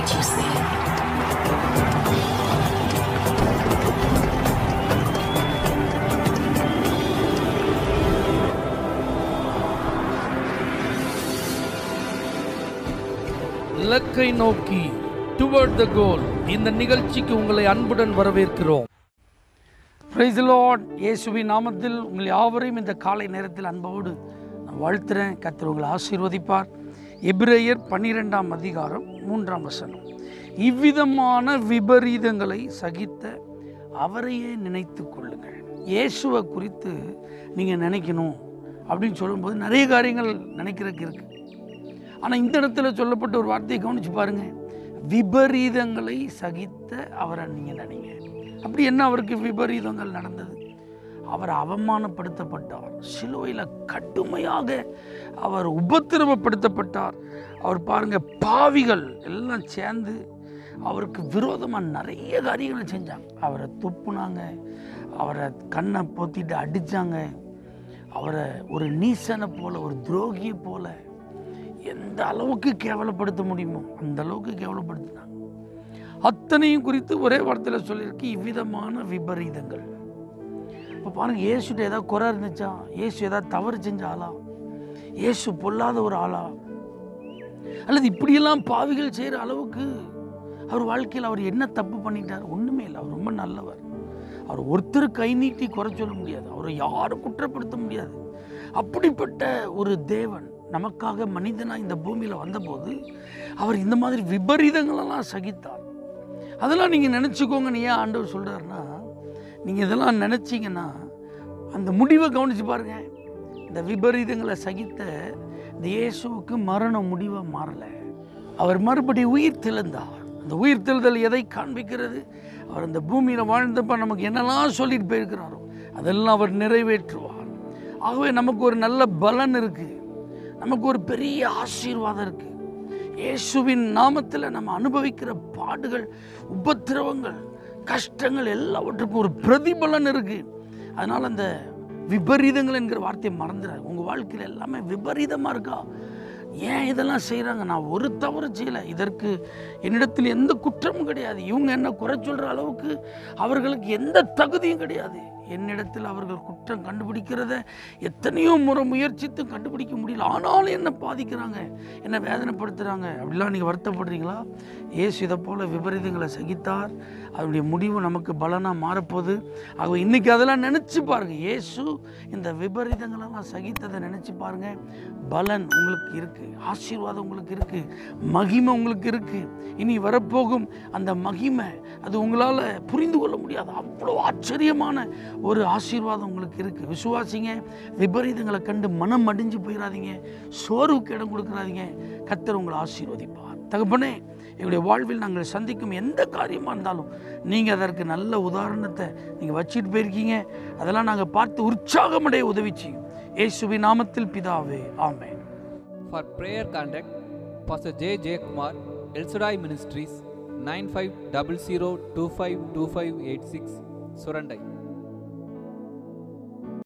what you see. இலக்கை நோக்கி toward த கோல் இந்த நிகழ்ச்சிக்கு உங்களை அன்புடன் வரவேற்கிறோம் பிரைஸ் லார்ட் இயேசுவின் நாமத்தில் உங்கள் யாவரையும் இந்த காலை நேரத்தில் அன்போடு நான் வாழ்த்துறேன் கர்த்தர் உங்களை ஆசீர்வதிப்பார் எபிரேயர் பன்னிரெண்டாம் அதிகாரம் மூன்றாம் வசனம் இவ்விதமான விபரீதங்களை சகித்த அவரையே நினைத்து கொள்ளுங்கள் இயேசுவை குறித்து நீங்கள் நினைக்கணும் அப்படின்னு சொல்லும்போது நிறைய காரியங்கள் நினைக்கிறதுக்கு இருக்குது ஆனால் இந்த இடத்துல சொல்லப்பட்ட ஒரு வார்த்தையை கவனிச்சு பாருங்க விபரீதங்களை சகித்த அவரை நீங்கள் நினைங்க அப்படி என்ன அவருக்கு விபரீதங்கள் நடந்தது அவர் அவமானப்படுத்தப்பட்டார் சிலுவையில் கடுமையாக அவர் உபத்திரவப்படுத்தப்பட்டார் அவர் பாருங்க பாவிகள் எல்லாம் சேர்ந்து அவருக்கு விரோதமாக நிறைய காரியங்களை செஞ்சாங்க அவரை துப்புனாங்க அவரை கண்ணை பொத்திட்டு அடித்தாங்க அவரை ஒரு நீசனை போல ஒரு துரோகியை போல எந்த அளவுக்கு கேவலப்படுத்த முடியுமோ அந்த அளவுக்கு கேவலப்படுத்தினாங்க அத்தனையும் குறித்து ஒரே வார்த்தையில் சொல்லியிருக்கு இவ்விதமான விபரீதங்கள் இப்போ பாருங்க இயேசுட்ட ஏதாவது குறை இருந்துச்சா இயேசு ஏதாவது தவறு செஞ்ச ஆளா இயேசு பொல்லாத ஒரு ஆளா அல்லது இப்படியெல்லாம் பாவிகள் செய்கிற அளவுக்கு அவர் வாழ்க்கையில் அவர் என்ன தப்பு பண்ணிட்டார் ஒன்றுமே இல்லை அவர் ரொம்ப நல்லவர் அவர் ஒருத்தர் கை நீட்டி குறை சொல்ல முடியாது அவரை யாரும் குற்றப்படுத்த முடியாது அப்படிப்பட்ட ஒரு தேவன் நமக்காக மனிதனாக இந்த பூமியில் வந்தபோது அவர் இந்த மாதிரி விபரீதங்களெல்லாம் சகித்தார் அதெல்லாம் நீங்கள் நினச்சிக்கோங்கன்னு ஏன் ஆண்டவர் சொல்கிறாருன்னா நீங்கள் இதெல்லாம் நினச்சிங்கன்னா அந்த முடிவை கவனித்து பாருங்க இந்த விபரீதங்களை சகித்த இந்த இயேசுவுக்கு மரண முடிவாக மாறலை அவர் மறுபடி உயிர் தெழுந்தார் அந்த உயிர் தெழுதல் எதை காண்பிக்கிறது அவர் அந்த பூமியில் வாழ்ந்தப்ப நமக்கு என்னெல்லாம் சொல்லிட்டு போயிருக்கிறாரோ அதெல்லாம் அவர் நிறைவேற்றுவார் ஆகவே நமக்கு ஒரு நல்ல பலன் இருக்குது நமக்கு ஒரு பெரிய ஆசீர்வாதம் இருக்குது இயேசுவின் நாமத்தில் நம்ம அனுபவிக்கிற பாடுகள் உபத்திரவங்கள் கஷ்டங்கள் எல்லாவற்றுக்கும் ஒரு பிரதிபலன் இருக்குது அதனால் அந்த விபரீதங்கள் என்கிற வார்த்தையை மறந்துடாது உங்கள் வாழ்க்கையில் எல்லாமே விபரீதமாக இருக்கா ஏன் இதெல்லாம் செய்கிறாங்க நான் ஒரு தவறு செய்யலை இதற்கு என்னிடத்தில் எந்த குற்றமும் கிடையாது இவங்க என்ன குறை சொல்கிற அளவுக்கு அவர்களுக்கு எந்த தகுதியும் கிடையாது என்னிடத்தில் அவர்கள் குற்றம் கண்டுபிடிக்கிறத எத்தனையோ முறை முயற்சித்தும் கண்டுபிடிக்க முடியல ஆனாலும் என்ன பாதிக்கிறாங்க என்ன வேதனைப்படுத்துகிறாங்க அப்படிலாம் நீங்கள் வருத்தப்படுறீங்களா இயேசு இதை போல் விபரீதங்களை சகித்தார் அதனுடைய முடிவு நமக்கு பலனாக மாறப்போகுது ஆகவே இன்றைக்கி அதெல்லாம் நினச்சி பாருங்கள் இயேசு இந்த விபரீதங்களெல்லாம் சகித்ததை நினச்சி பாருங்கள் பலன் உங்களுக்கு இருக்குது ஆசீர்வாதம் உங்களுக்கு இருக்குது மகிமை உங்களுக்கு இருக்குது இனி வரப்போகும் அந்த மகிமை அது உங்களால் புரிந்து கொள்ள முடியாது அவ்வளோ ஆச்சரியமான ஒரு ஆசீர்வாதம் உங்களுக்கு இருக்குது விசுவாசிங்க விபரீதங்களை கண்டு மனம் அடிஞ்சு போயிடாதீங்க சோர்வுக்கு இடம் கொடுக்குறாதீங்க கத்தர் உங்களை ஆசீர்வதிப்பார் தகப்பனே எங்களுடைய வாழ்வில் நாங்கள் சந்திக்கும் எந்த காரியமாக இருந்தாலும் நீங்கள் அதற்கு நல்ல உதாரணத்தை நீங்கள் வச்சுட்டு போயிருக்கீங்க அதெல்லாம் நாங்கள் பார்த்து உற்சாகமடைய உதவி செய்யும் இயேசுவின் நாமத்தில் பிதாவே ஆமென் For prayer contact, Pastor J. J. Kumar, El Shaddai Ministries, 9500252586, Surandai.